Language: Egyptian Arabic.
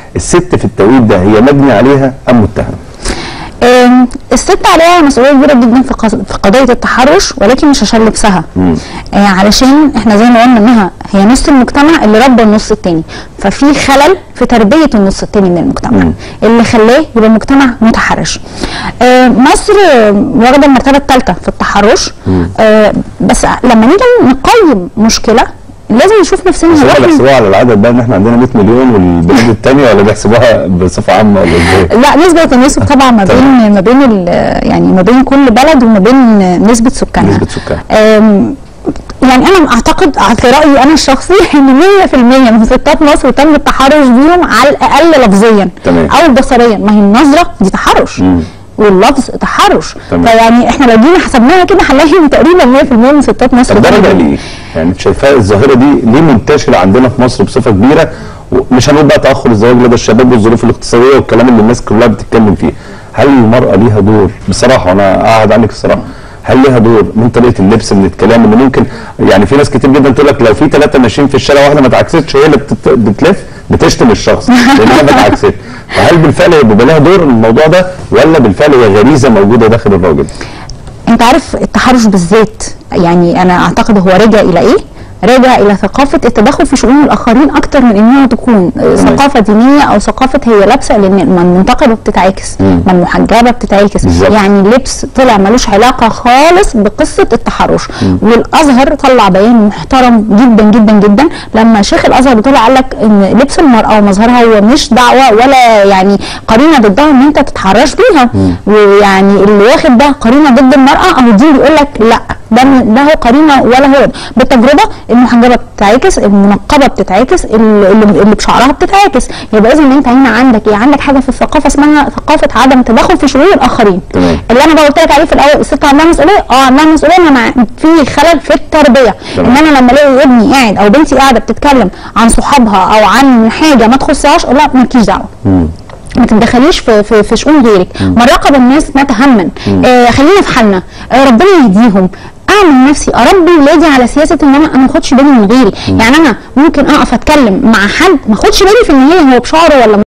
الست في التوقيت ده هي مجني عليها ام متهمه آم، الست عليها مسؤوليه كبيره جدا في قض- في قضيه التحرش ولكن مش عشان لبسها آه علشان احنا زي ما قلنا انها هي نص المجتمع اللي ربى النص التاني ففي خلل في تربيه النص التاني من المجتمع اللي خلاه يبقى مجتمع متحرش آه مصر آه، واخده المرتبه الثالثه في التحرش آه بس لما نيجي نقيم مشكله لازم نشوف نفسنا بس هو هم إحنا- بيحسبوها على العدد بقى ان احنا عندنا 100 مليون والبلاد الثانيه ولا بيحسبوها بصفه عامه ولا ازاي؟ لا نسبة التناسب طبعا ما بين ما بين ال- يعني ما بين كل بلد وما بين نسبة سكانها نسبة سكانها. أم، يعني انا اعتقد في رايي انا الشخصي ان 100% من ستات مصر تم التحرش بيهم على الاقل لفظيا تمام. او بصريا ما هي النظره دي تحرش واللفظ تحرش تمام. فيعني احنا لو جينا حسبناها كده هنلاقي إن تقريبا 100% من ستات مصر طب ده تم راجع ليه؟ يعني انت شايفاها الظاهره دي ليه منتشره عندنا في مصر بصفه كبيره ومش هنقول بقى تاخر الزواج لدى الشباب والظروف الاقتصاديه والكلام اللي الناس كلها بتتكلم فيه هل المراه ليها دور بصراحه وانا قاعد عنك الصراحه هل ليها دور من طريقه اللبس من الكلام اللي ممكن يعني في ناس كتير جدا تقول لك لو في ثلاثه ماشيين في الشارع واحده ما اتعكستش هي اللي بتت- بتلف بتشتم الشخص لانها ما اتعكستش فهل بالفعل هي بيبقى لها دور الموضوع ده ولا بالفعل هي غريزه موجوده داخل الراجل؟ انت عارف التحرش بالذات يعني انا اعتقد هو راجع الى ايه؟ راجع الى ثقافه التدخل في شؤون الاخرين اكتر من انها تكون آه، ثقافه دينيه او ثقافه هي لابسه لان ما المنتقبه بتتعاكس ما المحجبه بتتعاكس بالظبط. يعني اللبس طلع ملوش علاقه خالص بقصه التحرش والازهر طلع بيان محترم جدا جدا جدا لما شيخ الازهر طلع قال لك ان لبس المراه ومظهرها هو مش دعوه ولا يعني قرينه ضدها ان انت تتحرش بيها ويعني اللي واخد ده قرينه ضد المراه او الدين بيقول لك لا ده ده هو قرينه ولا هو بالتجربه المحجبه بتتعاكس المنقبه بتتعاكس اللي, اللي بشعرها بتتعاكس يبقى اذا انت هنا عندك ايه عندك حاجه في الثقافه اسمها ثقافه عدم التدخل في شؤون الاخرين تمام. اللي انا بقى قلت لك عليه في الاول الست عندها مسؤوليه اه عندها مسؤوليه ان انا في خلل في التربيه تمام. ان انا لما الاقي ابني قاعد او بنتي قاعده بتتكلم عن صحابها او عن حاجه ما تخصهاش أقول لا مالكيش دعوه ما تتدخليش في في, في شؤون غيرك مراقب الناس نتهمن آه خلينا في حالنا آه ربنا يهديهم اعمل نفسي اربي ولادي على سياسه ان انا انا ما اخدش بالي من غيري يعني انا ممكن اقف اتكلم مع حد ما اخدش بالي في النهايه هو بشعره ولا